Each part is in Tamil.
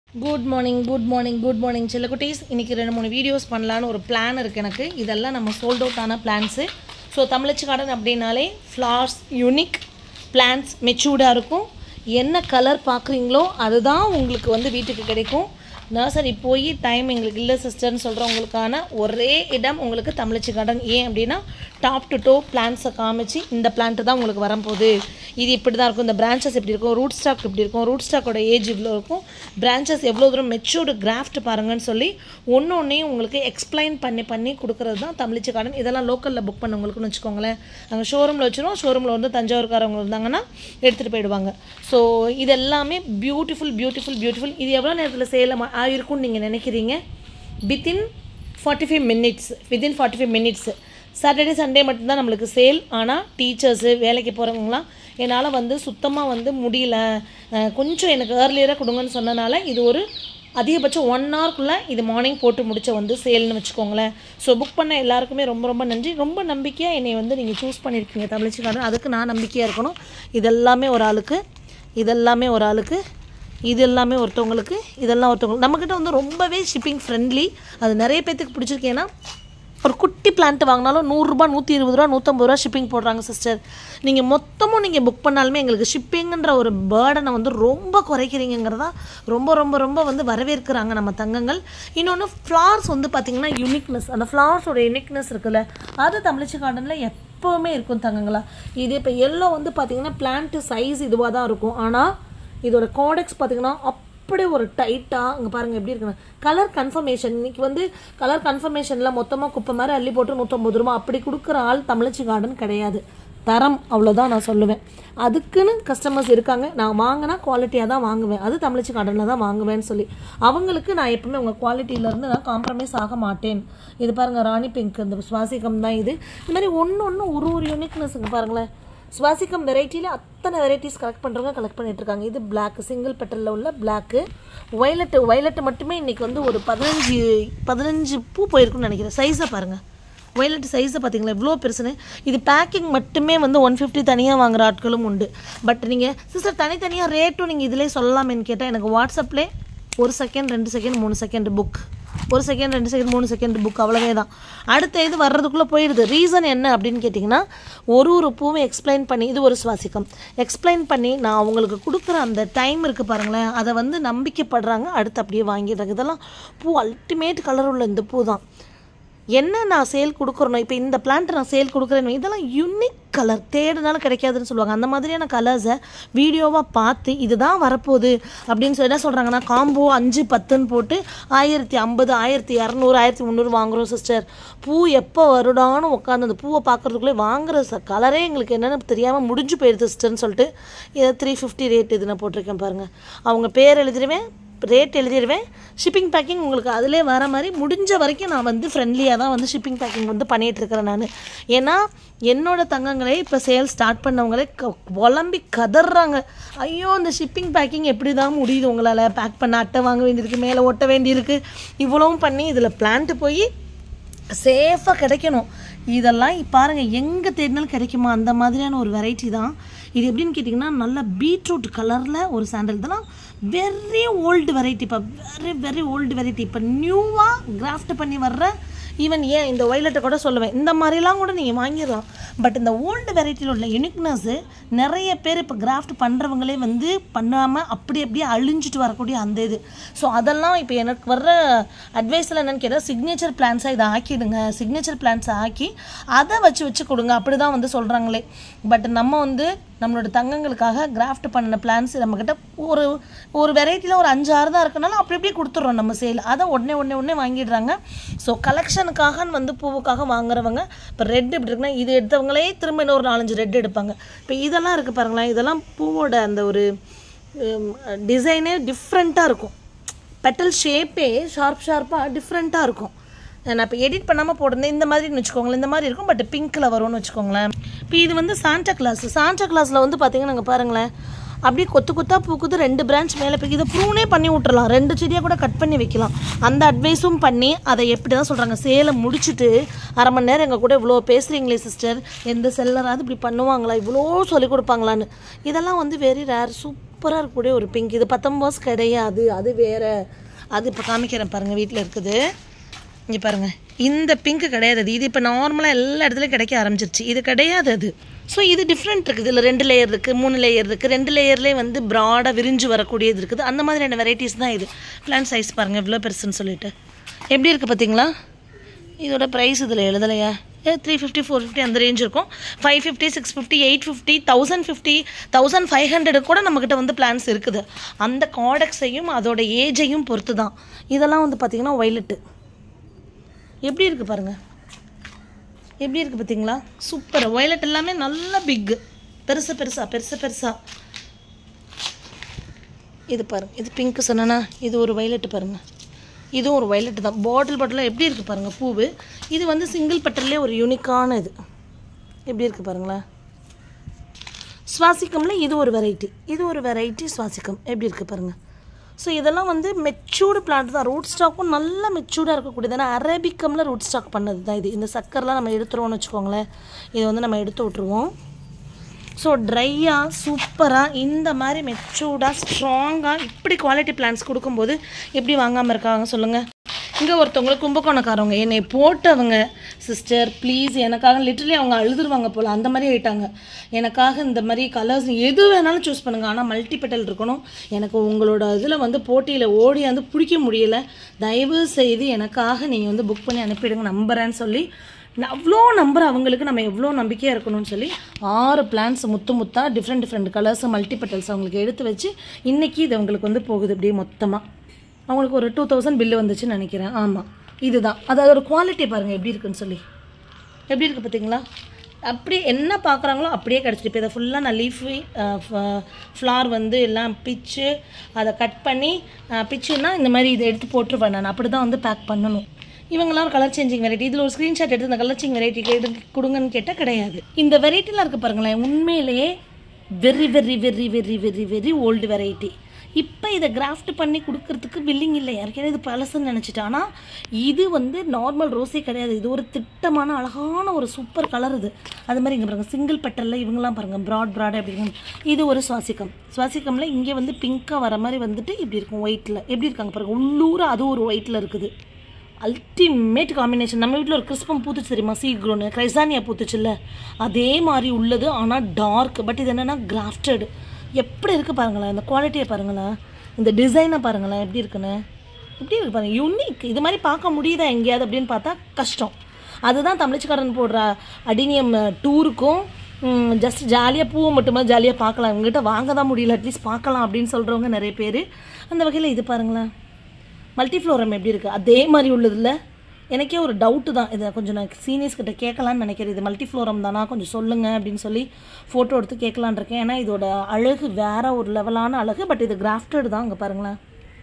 good morning good morning good morning செல்லக்குட்டீஸ் இன்றைக்கி ரெண்டு மூணு வீடியோஸ் பண்ணலான்னு ஒரு பிளான் இருக்குது எனக்கு இதெல்லாம் நம்ம சோல்ட் அவுட் ஆன பிளான்ஸு ஸோ தமிழச்சி கார்டன் அப்படின்னாலே ஃப்ளார்ஸ் யூனிக் பிளான்ஸ் மெச்சூர்டாக இருக்கும் என்ன கலர் பார்க்குறீங்களோ அதுதான் உங்களுக்கு வந்து வீட்டுக்கு கிடைக்கும் நர்சரி போய் டைம் எங்களுக்கு இல்லை சிஸ்டர்னு சொல்கிறவங்களுக்கான ஒரே இடம் உங்களுக்கு தமிழச்சி கார்டன் ஏன் அப்படின்னா டாப் டு டோ பிளான்ஸை காமிச்சு இந்த பிளான்ட்டு தான் உங்களுக்கு வரப்போகுது இது இப்படி தான் இருக்கும் இந்த பிரான்ச்சஸ் எப்படி இருக்கும் ரூட் ஸ்டாக் இப்படி இருக்கும் ரூட் ஸ்டாக்கோட ஏஜ் இவ்வளோ இருக்கும் பிரான்ச்சஸ் எவ்வளோ தூரம் மெச்சூர்டு கிராஃப்ட் பாருங்கன்னு சொல்லி ஒன்று ஒன்றையும் உங்களுக்கு எக்ஸ்பிளைன் பண்ணி பண்ணி கொடுக்குறது தான் தமிழிச்சி கார்டன் இதெல்லாம் லோக்கலில் புக் பண்ணவங்களுக்குன்னு வச்சுக்கோங்களேன் அங்கே ஷோரூமில் வச்சிரும் ஷோரூமில் வந்து தஞ்சாவூர்காரவங்க இருந்தாங்கன்னா எடுத்துகிட்டு போயிடுவாங்க ஸோ இது எல்லாமே பியூட்டிஃபுல் பியூட்டிஃபுல் பியூட்டிஃபுல் இது எவ்வளோ நேரத்தில் சேல் ஆயிருக்கும்னு நீங்கள் நினைக்கிறீங்க within forty five minutes within forty five minutes Saturday Sunday மட்டும்தான் நம்மளுக்கு சேல் ஆனால் டீச்சர்ஸு வேலைக்கு போகிறவங்களாம் என்னால் வந்து சுத்தமாக வந்து முடியல அஹ் கொஞ்சம் எனக்கு ஏர்லியராக கொடுங்கன்னு சொன்னனால இது ஒரு அதிகபட்சம் ஒன் ஹவர்க்குள்ளே இது மார்னிங் போட்டு முடிச்ச வந்து சேல்னு வச்சுக்கோங்களேன் ஸோ புக் பண்ண எல்லாருக்குமே ரொம்ப ரொம்ப நன்றி ரொம்ப நம்பிக்கையாக என்னை வந்து நீங்கள் சூஸ் பண்ணியிருக்கீங்க தமிழ்ச்சி கார்டன் அதுக்கு நான் நம்பிக்கையாக இருக்கணும் இதெல்லாமே ஒரு ஆளுக்கு இதெல்லாமே ஒரு ஆளுக்கு இது எல்லாமே ஒருத்தவங்களுக்கு இதெல்லாம் ஒருத்தவங்களுக்கு நம்மக்கிட்ட வந்து ரொம்பவே ஷிப்பிங் ஃப்ரெண்ட்லி அது நிறைய பேர்த்துக்கு பிடிச்சிருக்கு ஏன்னா ஒரு குட்டி பிளான்ட் வாங்கினாலும் நூறுரூபா நூற்றி இருபது ரூபா நூற்றம்பது ரூபா ஷிப்பிங் போடுறாங்க சிஸ்டர் நீங்கள் மொத்தமும் நீங்கள் புக் பண்ணாலுமே எங்களுக்கு ஷிப்பிங்குன்ற ஒரு பேர்டனை வந்து ரொம்ப குறைக்கிறீங்கிறதா ரொம்ப ரொம்ப ரொம்ப வந்து வரவேற்கிறாங்க நம்ம தங்கங்கள் இன்னொன்று ஃப்ளார்ஸ் வந்து பார்த்திங்கன்னா யூனிக்னஸ் அந்த ஃப்ளார்ஸோட யூனிக்னஸ் இருக்குல்ல அது தமிழிச்சி கார்டனில் எப்போவுமே இருக்கும் தங்கங்களா இது இப்போ எல்லோ வந்து பார்த்திங்கன்னா பிளான்ட்டு சைஸ் இதுவாக தான் இருக்கும் ஆனால் இதோட கோடெக்ஸ் பார்த்தீங்கன்னா அப்படியே ஒரு டைட்டாக இங்கே பாருங்கள் எப்படி இருக்குன்னு கலர் கன்ஃபர்மேஷன் இன்னைக்கு வந்து கலர் கன்ஃபர்மேஷனில் மொத்தமாக குப்பை மாதிரி அள்ளி போட்டு நூற்றம்பது ரூபா அப்படி கொடுக்குற ஆள் தமிழச்சி கார்டன் கிடையாது தரம் அவ்வளோதான் நான் சொல்லுவேன் அதுக்குன்னு கஸ்டமர்ஸ் இருக்காங்க நான் வாங்கினா குவாலிட்டியாக தான் வாங்குவேன் அது தமிழச்சி கார்டனில் தான் வாங்குவேன்னு சொல்லி அவங்களுக்கு நான் எப்பவுமே உங்கள் குவாலிட்டியிலேருந்து நான் காம்ப்ரமைஸ் ஆக மாட்டேன் இது பாருங்கள் ராணி பிங்க் இந்த சுவாசிகம் தான் இது இந்த மாதிரி ஒன்று ஒன்று ஒரு ஒரு யூனிக்னஸ்ங்க பாருங்களேன் சுவாசிக்கம் வெரைட்டியில் அத்தனை வெரைட்டிஸ் கலெக்ட் பண்ணுறவங்க கலெக்ட் பண்ணிட்டு இருக்காங்க இது பிளாக் சிங்கிள் பெட்டலில் உள்ள பிளாக்கு வயலட்டு வயலட்டு மட்டுமே இன்றைக்கி வந்து ஒரு பதினஞ்சு பதினஞ்சு பூ போயிருக்குன்னு நினைக்கிறேன் சைஸை பாருங்கள் வயலட் சைஸை பார்த்தீங்களா இவ்வளோ பெருசுன்னு இது பேக்கிங் மட்டுமே வந்து ஒன் ஃபிஃப்டி தனியாக வாங்குற ஆட்களும் உண்டு பட் நீங்கள் சிஸ்டர் தனித்தனியாக ரேட்டும் நீங்கள் இதிலே சொல்லலாமேன்னு கேட்டால் எனக்கு வாட்ஸ்அப்லே ஒரு செகண்ட் ரெண்டு செகண்ட் மூணு செகண்ட் புக் ஒரு செகண்ட் ரெண்டு செகண்ட் மூணு செகண்ட் புக் அவ்வளவே தான் அடுத்த இது வர்றதுக்குள்ளே போயிடுது ரீசன் என்ன அப்படின்னு கேட்டிங்கன்னா ஒரு ஒரு பூவும் எக்ஸ்பிளைன் பண்ணி இது ஒரு சுவாசிக்கம் எக்ஸ்பிளைன் பண்ணி நான் அவங்களுக்கு கொடுக்குற அந்த டைம் இருக்குது பாருங்களேன் அதை வந்து நம்பிக்கைப்படுறாங்க அடுத்து அப்படியே வாங்கிடுறாங்க இதெல்லாம் பூ அல்டிமேட் கலர் உள்ள இந்த பூ தான் என்ன நான் சேல் கொடுக்குறனோ இப்போ இந்த பிளான்ட் நான் சேல் கொடுக்குறேன்னு இதெல்லாம் யூனிக் கலர் தேடினாலும் கிடைக்காதுன்னு சொல்லுவாங்க அந்த மாதிரியான கலர்ஸை வீடியோவாக பார்த்து இதுதான் வரப்போகுது அப்படின்னு சொல்லி என்ன சொல்கிறாங்கன்னா காம்போ அஞ்சு பத்துன்னு போட்டு ஆயிரத்தி ஐம்பது ஆயிரத்தி இரநூறு ஆயிரத்தி முந்நூறு வாங்குகிறோம் சிஸ்டர் பூ எப்போ வருடான்னு உட்காந்து அந்த பூவை பார்க்குறதுக்குள்ளே வாங்குற ச கலரே எங்களுக்கு என்னென்னு தெரியாமல் முடிஞ்சு போயிடுது சிஸ்டர்னு சொல்லிட்டு இதை த்ரீ ஃபிஃப்டி ரேட் இது நான் போட்டிருக்கேன் பாருங்கள் அவங்க பேர் எழுதிடுவேன் ரேட் எழுதிடுவேன் ஷிப்பிங் பேக்கிங் உங்களுக்கு அதிலே வர மாதிரி முடிஞ்ச வரைக்கும் நான் வந்து ஃப்ரெண்ட்லியாக தான் வந்து ஷிப்பிங் பேக்கிங் வந்து பண்ணிகிட்ருக்கிறேன் நான் ஏன்னா என்னோட தங்கங்களே இப்போ சேல் ஸ்டார்ட் பண்ணவங்களே க புலம்பி கதறாங்க ஐயோ இந்த ஷிப்பிங் பேக்கிங் எப்படி தான் முடியுது உங்களால் பேக் பண்ண அட்டை வாங்க வேண்டியிருக்கு மேலே ஒட்ட வேண்டியிருக்கு இவ்வளவும் பண்ணி இதில் பிளான்ட்டு போய் சேஃபாக கிடைக்கணும் இதெல்லாம் பாருங்கள் எங்கே தேடினாலும் கிடைக்குமா அந்த மாதிரியான ஒரு வெரைட்டி தான் இது எப்படின்னு கேட்டிங்கன்னா நல்ல பீட்ரூட் கலரில் ஒரு சாண்டல் இதெல்லாம் வெரி ஓல்டு வெரைட்டி இப்போ வெரி வெரி ஓல்டு வெரைட்டி இப்போ நியூவாக கிராஃப்ட் பண்ணி வர்ற ஈவன் ஏன் இந்த ஒய்லட்டை கூட சொல்லுவேன் இந்த மாதிரிலாம் கூட நீங்கள் வாங்கிடலாம் பட் இந்த ஓல்டு வெரைட்டியில் உள்ள யூனிக்னஸ்ஸு நிறைய பேர் இப்போ கிராஃப்ட் பண்ணுறவங்களே வந்து பண்ணாமல் அப்படி அப்படியே அழிஞ்சிட்டு வரக்கூடிய அந்த இது ஸோ அதெல்லாம் இப்போ எனக்கு வர்ற அட்வைஸில் என்னென்னு கேட்டால் சிக்னேச்சர் பிளான்ஸாக இதை ஆக்கிடுங்க சிக்னேச்சர் பிளான்ஸை ஆக்கி அதை வச்சு வச்சு கொடுங்க அப்படி தான் வந்து சொல்கிறாங்களே பட் நம்ம வந்து நம்மளோட தங்கங்களுக்காக கிராஃப்ட் பண்ணின பிளான்ஸ் நம்மக்கிட்ட ஒரு ஒரு வெரைட்டியில் ஒரு அஞ்சு ஆறு தான் இருக்கனால அப்படி அப்படியே கொடுத்துட்றோம் நம்ம சேல் அதை உடனே உடனே உடனே வாங்கிடுறாங்க ஸோ கலெக்ஷனுக்காக வந்து பூவுக்காக வாங்குறவங்க இப்போ ரெட் இப்படி இருக்குன்னா இது எடுத்தவங்களே திரும்ப இன்னொரு நாலஞ்சு ரெட் எடுப்பாங்க இப்போ இதெல்லாம் இருக்குது பாருங்களேன் இதெல்லாம் பூவோட அந்த ஒரு டிசைனே டிஃப்ரெண்ட்டாக இருக்கும் பெட்டல் ஷேப்பே ஷார்ப் ஷார்ப்பாக டிஃப்ரெண்ட்டாக இருக்கும் நான் இப்போ எடிட் பண்ணாமல் போட்டிருந்தேன் இந்த மாதிரின்னு வச்சுக்கோங்களேன் இந்த மாதிரி இருக்கும் பட் பிங்க்கில் வரும்னு வச்சுக்கோங்களேன் இப்போ இது வந்து சாண்டா கிளாஸ் சாண்டா கிளாஸில் வந்து பார்த்தீங்கன்னா நாங்கள் பாருங்களேன் அப்படியே கொத்து கொத்தா பூக்குது ரெண்டு பிரான்ச் மேலே போய் இதை ப்ரூனே பண்ணி விட்டுறலாம் ரெண்டு செடியாக கூட கட் பண்ணி வைக்கலாம் அந்த அட்வைஸும் பண்ணி அதை எப்படி தான் சொல்கிறாங்க சேலை முடிச்சுட்டு அரை மணி நேரம் எங்கள் கூட இவ்வளோ பேசுகிறீங்களே சிஸ்டர் எந்த செல்லராவது இப்படி பண்ணுவாங்களா இவ்வளோ சொல்லி கொடுப்பாங்களான்னு இதெல்லாம் வந்து வெரி ரேர் சூப்பராக இருக்கக்கூடிய ஒரு பிங்க் இது பத்தொம்போது கிடையாது அது வேறு அது இப்போ காமிக்கிறேன் பாருங்கள் வீட்டில் இருக்குது இங்கே பாருங்கள் இந்த பிங்க் கிடையாது அது இது இப்போ நார்மலாக எல்லா இடத்துலையும் கிடைக்க ஆரம்பிச்சிருச்சு இது கிடையாது அது ஸோ இது டிஃப்ரெண்ட் இருக்குது இதில் ரெண்டு லேயர் இருக்குது மூணு லேயர் இருக்குது ரெண்டு லேயர்லேயே வந்து ப்ராடாக விரிஞ்சு வரக்கூடியது இருக்குது அந்த மாதிரியான வெரைட்டிஸ் தான் இது பிளான் சைஸ் பாருங்கள் இவ்வளோ பெருசுன்னு சொல்லிட்டு எப்படி இருக்குது பார்த்தீங்களா இதோட ப்ரைஸ் இதில் எழுதலையா ஏ த்ரீ ஃபிஃப்டி ஃபோர் ஃபிஃப்டி அந்த ரேஞ்ச் இருக்கும் five fifty six fifty eight fifty thousand fifty thousand five hundred கூட நம்மக்கிட்ட வந்து பிளான்ஸ் இருக்குது அந்த காடக்ஸையும் அதோட ஏஜையும் பொறுத்து தான் இதெல்லாம் வந்து பார்த்திங்கன்னா ஒய்லெட்டு எப்படி இருக்குது பாருங்கள் எப்படி இருக்குது பார்த்தீங்களா சூப்பர் ஒயலட் எல்லாமே நல்ல பிக்கு பெருசு பெருசா பெருசு பெருசா இது பாருங்க இது பிங்க் சொன்னேன்னா இது ஒரு வயலட் பாருங்க இதுவும் ஒரு வயலட் தான் பாட்டில் பாட்டிலாக எப்படி இருக்குது பாருங்கள் பூவு இது வந்து சிங்கிள் பட்டர்லேயே ஒரு யூனிக்கான இது எப்படி இருக்குது பாருங்களேன் சுவாசிக்கம்ல இது ஒரு வெரைட்டி இது ஒரு வெரைட்டி சுவாசிக்கம் எப்படி இருக்குது பாருங்கள் ஸோ இதெல்லாம் வந்து மெச்சூர்டு பிளான்ட் தான் ரூட் ஸ்டாக்கும் நல்ல மெச்சூர்டாக இருக்கக்கூடியது ஏன்னா அரேபிக்கமில் ரூட் ஸ்டாக் பண்ணது தான் இது இந்த சக்கரெலாம் நம்ம எடுத்துருவோம்னு வச்சுக்கோங்களேன் இது வந்து நம்ம எடுத்து விட்ருவோம் ஸோ ட்ரையாக சூப்பராக இந்த மாதிரி மெச்சூர்டாக ஸ்ட்ராங்காக இப்படி குவாலிட்டி பிளான்ஸ் கொடுக்கும்போது எப்படி வாங்காமல் இருக்காங்க சொல்லுங்கள் இங்கே ஒருத்தவங்க கும்பகோணக்காரவங்க என்னை போட்டவங்க சிஸ்டர் ப்ளீஸ் எனக்காக லிட்டரலி அவங்க அழுதுருவாங்க போல் அந்த மாதிரி ஆயிட்டாங்க எனக்காக இந்த மாதிரி கலர்ஸ் எது வேணாலும் சூஸ் பண்ணுங்கள் ஆனால் மல்டி பெட்டல் இருக்கணும் எனக்கு உங்களோட இதில் வந்து போட்டியில் ஓடி வந்து பிடிக்க முடியல தயவு செய்து எனக்காக நீங்கள் வந்து புக் பண்ணி அனுப்பிடுங்க நம்புறேன்னு சொல்லி நான் அவ்வளோ நம்பர் அவங்களுக்கு நம்ம எவ்வளோ நம்பிக்கையாக இருக்கணும்னு சொல்லி ஆறு பிளான்ஸ் முத்து முத்தா different different colours multi petals அவங்களுக்கு எடுத்து வச்சு இன்றைக்கி இது அவங்களுக்கு வந்து போகுது அப்படியே மொத்தமாக அவங்களுக்கு ஒரு டூ தௌசண்ட் பில்லு வந்துச்சுன்னு நினைக்கிறேன் ஆமாம் இதுதான் அதாவது ஒரு குவாலிட்டி பாருங்கள் எப்படி இருக்குன்னு சொல்லி எப்படி இருக்குது பார்த்தீங்களா அப்படியே என்ன பார்க்குறாங்களோ அப்படியே கிடச்சிட்டு இப்போ இதை ஃபுல்லாக நான் லீஃபி ஃப்ளார் வந்து எல்லாம் பிச்சு அதை கட் பண்ணி பிச்சுன்னா இந்த மாதிரி இதை எடுத்து போட்டுருவேன் நான் அப்படி தான் வந்து பேக் பண்ணணும் இவங்கெல்லாம் கலர் சேஞ்சிங் வெரைட்டி இதில் ஒரு ஸ்க்ரீன்ஷாட் எடுத்து இந்த கலர் சேஞ்ச் வெரைட்டி கேட்டு கொடுங்கன்னு கேட்டால் கிடையாது இந்த வெரைட்டிலாம் இருக்குது பாருங்களேன் உண்மையிலேயே very very very very very very old variety இப்போ இதை கிராஃப்ட் பண்ணி கொடுக்கறதுக்கு வில்லிங் இல்லை யாருக்கே இது பழசுன்னு நினச்சிட்டு ஆனால் இது வந்து நார்மல் ரோஸே கிடையாது இது ஒரு திட்டமான அழகான ஒரு சூப்பர் கலர் இது அது மாதிரி இங்கே பாருங்கள் சிங்கிள் பெட்டலில் இவங்கெல்லாம் பாருங்கள் ப்ராட் ப்ராட் அப்படி இருக்கும் இது ஒரு சுவாசிக்கம் சுவாசிக்கமில் இங்கே வந்து பிங்க்காக வர மாதிரி வந்துட்டு இப்படி இருக்கும் ஒயிட்டில் எப்படி இருக்காங்க பாருங்கள் உள்ளூர அது ஒரு ஒயிட்டில் இருக்குது அல்டிமேட் காம்பினேஷன் நம்ம வீட்டில் ஒரு கிறிஸ்பம் பூத்துச்சு தெரியுமா சீக்ரோனு கிரைசானியா பூத்துச்சுல்ல அதே மாதிரி உள்ளது ஆனால் டார்க் பட் இது என்னென்னா கிராஃப்டட் எப்படி இருக்குது பாருங்களேன் இந்த குவாலிட்டியை பாருங்களேன் இந்த டிசைனை பாருங்களேன் எப்படி இருக்குன்னு எப்படி இருக்கு பாருங்க யூனிக் இது மாதிரி பார்க்க முடியுதா எங்கேயாவது அப்படின்னு பார்த்தா கஷ்டம் அதுதான் தமிழ்ச்சிக்காரன் போடுற அடினியம் டூருக்கும் ஜஸ்ட் ஜாலியாக பூவை மட்டுமா ஜாலியாக பார்க்கலாம் இவங்ககிட்ட வாங்க தான் முடியல அட்லீஸ்ட் பார்க்கலாம் அப்படின்னு சொல்கிறவங்க நிறைய பேர் அந்த வகையில் இது பாருங்களேன் மல்டிஃப்ளோரம் எப்படி இருக்குது அதே மாதிரி உள்ளதில்ல எனக்கே ஒரு டவுட்டு தான் இதை கொஞ்சம் நான் சீனியர்ஸ் கிட்ட கேட்கலான்னு நினைக்கிறேன் இது மல்டிஃப்ளோரம் தானா கொஞ்சம் சொல்லுங்கள் அப்படின்னு சொல்லி ஃபோட்டோ எடுத்து கேட்கலான் இருக்கேன் ஏன்னா இதோட அழகு வேற ஒரு லெவலான அழகு பட் இது கிராஃப்டட் தான் இங்கே பாருங்களேன்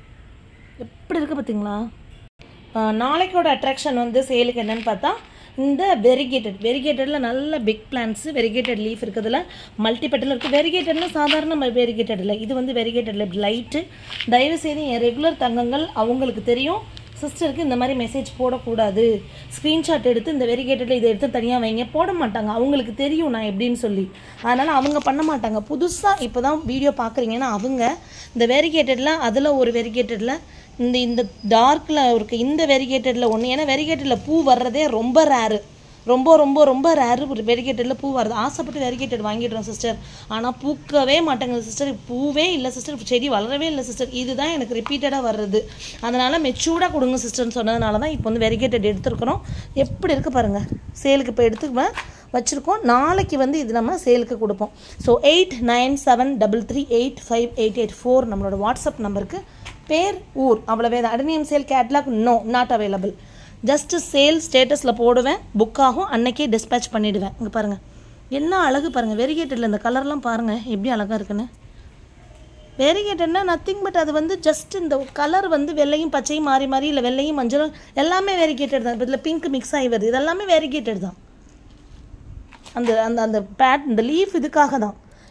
எப்படி இருக்குது பார்த்தீங்களா ஆஹ் நாளைக்கோட அட்ராக்ஷன் வந்து சேலுக்கு என்னன்னு பார்த்தா இந்த வெரிகேட்டட் வெரிகேட்டடில் நல்ல பிக் பிளான்ஸு வெரிகேட்டட் லீஃப் இருக்கிறதுல மல்டிபெட்டில் இருக்குது வெரிகேட்டடில் சாதாரண வெரிகேட்டட் இல்லை இது வந்து வெரிகேட்டடில் இப்படி லைட்டு தயவுசெய்து என் ரெகுலர் தங்கங்கள் அவங்களுக்கு தெரியும் சிஸ்டருக்கு இந்த மாதிரி மெசேஜ் போடக்கூடாது ஸ்க்ரீன்ஷாட் எடுத்து இந்த வெரிகேட்டடில் இதை எடுத்து தனியாக வைங்க போட மாட்டாங்க அவங்களுக்கு தெரியும் நான் எப்படின்னு சொல்லி அதனால் அவங்க பண்ண மாட்டாங்க புதுசாக இப்போ தான் வீடியோ பார்க்குறீங்கன்னா அவங்க இந்த வெரிகேட்டடில் அதில் ஒரு வெரிகேட்டடில் இந்த இந்த டார்க்கில் இருக்க இந்த வெரிகேட்டடில் ஒன்று ஏன்னா வெரிகேட்டடில் பூ வர்றதே ரொம்ப ரேரு ரொம்ப ரொம்ப ரொம்ப ரேரு ஒரு வெரிகேட்டடில் பூ வருது ஆசைப்பட்டு வெரிகேட்டட் வாங்கிடுறோம் சிஸ்டர் ஆனால் பூக்கவே மாட்டேங்குது சிஸ்டர் பூவே இல்லை சிஸ்டர் செடி வளரவே இல்லை சிஸ்டர் இதுதான் எனக்கு ரிப்பீட்டடாக வர்றது அதனால் மெச்சூர்டாக கொடுங்க சிஸ்டர்னு சொன்னதுனால தான் இப்போ வந்து வெரிகேட்டட் எடுத்துருக்குறோம் எப்படி இருக்குது பாருங்கள் சேலுக்கு இப்போ எடுத்துக்குவேன் வச்சுருக்கோம் நாளைக்கு வந்து இது நம்ம சேலுக்கு கொடுப்போம் so eight nine seven double three eight five eight eight four நம்மளோட வாட்ஸ்அப் நம்பருக்கு பேர் ஊர் அவ்வளவே தான் adenium sale catalogue no not available just sale ஸ்டேட்டஸில் போடுவேன் புக் ஆகும் அன்னைக்கே டிஸ்பேச் பண்ணிவிடுவேன் இங்கே பாருங்கள் என்ன அழகு பாருங்கள் வெரிகேட்டடில் இந்த கலர்லாம் பாருங்கள் எப்படி அழகாக இருக்குன்னு வெரிகேட்டட்னா நத்திங் பட் அது வந்து ஜஸ்ட் இந்த கலர் வந்து வெள்ளையும் பச்சையும் மாறி மாறி இல்லை வெள்ளையும் மஞ்சளும் எல்லாமே வெரிகேட்டட் தான் இப்போ இதில் பிங்க் மிக்ஸ் ஆகி வருது இதெல்லாமே வெரிகேட்டட் தான் அந்த அந்த அந்த பேட் இந்த லீஃப் இதுக்காக தான்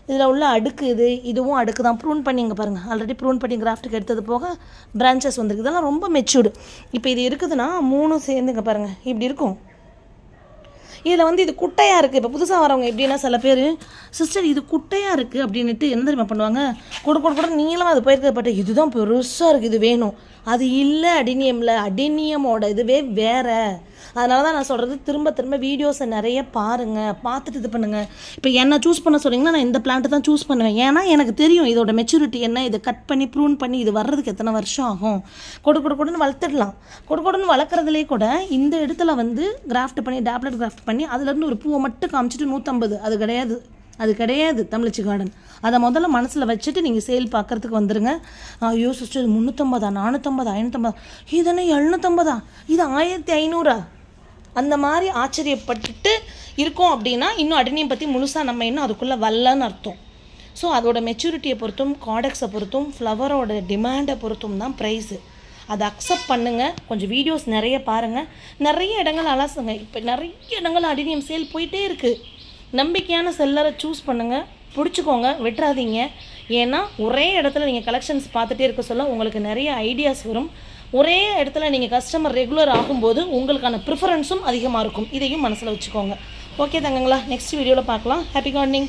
இதில் உள்ள அடுக்கு இது இதுவும் அடுக்கு தான் ப்ரூன் பண்ணி இங்கே பாருங்கள் ஆல்ரெடி ப்ரூன் பண்ணி கிராஃப்ட்டுக்கு எடுத்தது போக பிரான்ச்சஸ் வந்திருக்கு இதெல்லாம் ரொம்ப மெச்சூர்டு இப்போ இது இருக்குதுன்னா மூணும் சேர்ந்து இங்கே பாருங்கள் இப்படி இருக்கும் இதில் வந்து இது குட்டையாக இருக்குது இப்போ புதுசாக வரவங்க எப்படின்னா சில பேர் சிஸ்டர் இது குட்டையாக இருக்குது அப்படின்ட்டு என்ன தெரியுமா பண்ணுவாங்க கூட கூட கூட நீளமாக அது போயிருக்கிறது பட் இதுதான் பெருசாக இருக்குது இது வேணும் அது இல்லை அடினியமில் அடினியமோட இதுவே வேற அதனால தான் நான் சொல்கிறது திரும்ப திரும்ப வீடியோஸை நிறைய பாருங்கள் பார்த்துட்டு இது பண்ணுங்கள் இப்போ என்ன சூஸ் பண்ண சொன்னீங்கன்னா நான் இந்த பிளான்ட்டு தான் சூஸ் பண்ணுவேன் ஏன்னா எனக்கு தெரியும் இதோட மெச்சூரிட்டி என்ன இதை கட் பண்ணி ப்ரூன் பண்ணி இது வர்றதுக்கு எத்தனை வருஷம் ஆகும் கொடு கொடு கொடுன்னு வளர்த்துடலாம் கொடு கொடுன்னு வளர்க்குறதுலே கூட இந்த இடத்துல வந்து கிராஃப்ட் பண்ணி டேப்லெட் கிராஃப்ட் பண்ணி அதுலேருந்து ஒரு பூவை மட்டும் காமிச்சிட்டு நூற்றம்பது அது கிடையாது அது கிடையாது தமிழச்சி கார்டன் அதை முதல்ல மனசில் வச்சுட்டு நீங்கள் சேல் பார்க்குறதுக்கு வந்துருங்க ஐயோ சிஸ்டர் இது முந்நூற்றம்பதா நானூற்றம்பதா ஐநூற்றம்பதா இதென்ன எழுநூற்றம்பதா இது ஆயிரத்தி ஐநூறா அந்த மாதிரி ஆச்சரியப்பட்டுட்டு இருக்கோம் அப்படின்னா இன்னும் அடினியம் பற்றி முழுசாக நம்ம இன்னும் அதுக்குள்ளே வரலன்னு அர்த்தம் ஸோ அதோட மெச்சூரிட்டியை பொறுத்தும் காடக்ஸை பொறுத்தும் ஃப்ளவரோட டிமாண்டை பொறுத்தும் தான் ப்ரைஸு அதை அக்செப்ட் பண்ணுங்கள் கொஞ்சம் வீடியோஸ் நிறைய பாருங்கள் நிறைய இடங்கள் அலசுங்க இப்போ நிறைய இடங்கள் அடினியம் சேல் போயிட்டே இருக்குது நம்பிக்கையான செல்லரை சூஸ் பண்ணுங்கள் பிடிச்சிக்கோங்க விட்டுறாதீங்க ஏன்னா ஒரே இடத்துல நீங்கள் கலெக்ஷன்ஸ் பார்த்துட்டே இருக்க சொல்ல உங்களுக்கு நிறைய ஐடியாஸ் வரும் ஒரே இடத்துல நீங்கள் கஸ்டமர் ரெகுலர் ஆகும்போது உங்களுக்கான ப்ரிஃபரன்ஸும் அதிகமாக இருக்கும் இதையும் மனசில் வச்சுக்கோங்க ஓகே தங்கங்களா நெக்ஸ்ட் வீடியோவில் பார்க்கலாம் ஹாப்பி கார்டனிங்